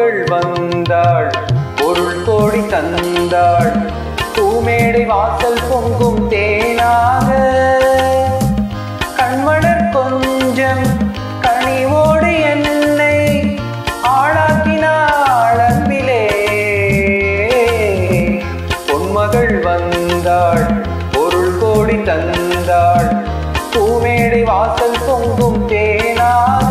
பொன்மகள் வந்தாள் பொருள் கோடி தந்தாள் பூமேடை வாசல் பொங்கும் தேனாக கண்மலர் கொஞ்சம் கனிவோடு என்னை ஆளாக்கினாள் அன்பிலே பொன்மகள் வந்தாள் பொருள் கோடி தந்தாள் பூமேடை வாசல் பொங்கும் தேனாக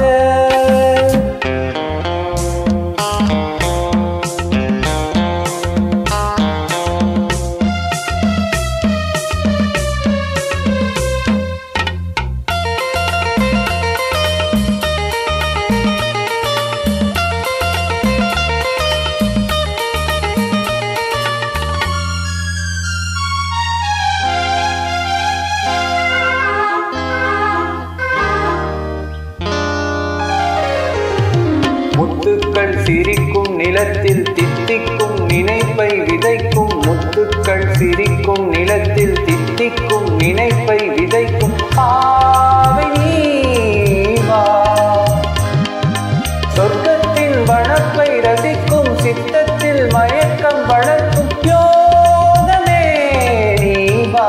முத்துக்கள் சிரிக்கும் நிலத்தில் தித்திக்கும் நினைப்பை விதைக்கும் முத்துக்கள் சிரிக்கும் நிலத்தில் தித்திக்கும் நினைப்பை விதைக்கும் ஆவை நீ வா. சொர்க்கத்தின் வனப்பை ரசிக்கும் சித்தத்தில் மயக்கம் வளர்க்கும் யோகமே நீ வா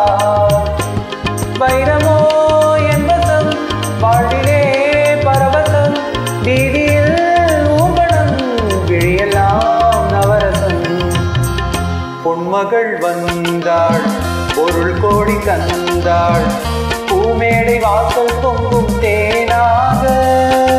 வைரமோ என்பதம் வாழ்விலே பரவசம் வீதியில் ஊர்வலம் விழியெல்லாம் நவரசம் பொன்மகள் வந்தாள் பொருள் கோடி தந்தாள் பூமேடை வாசல் பொங்கும் தேனாக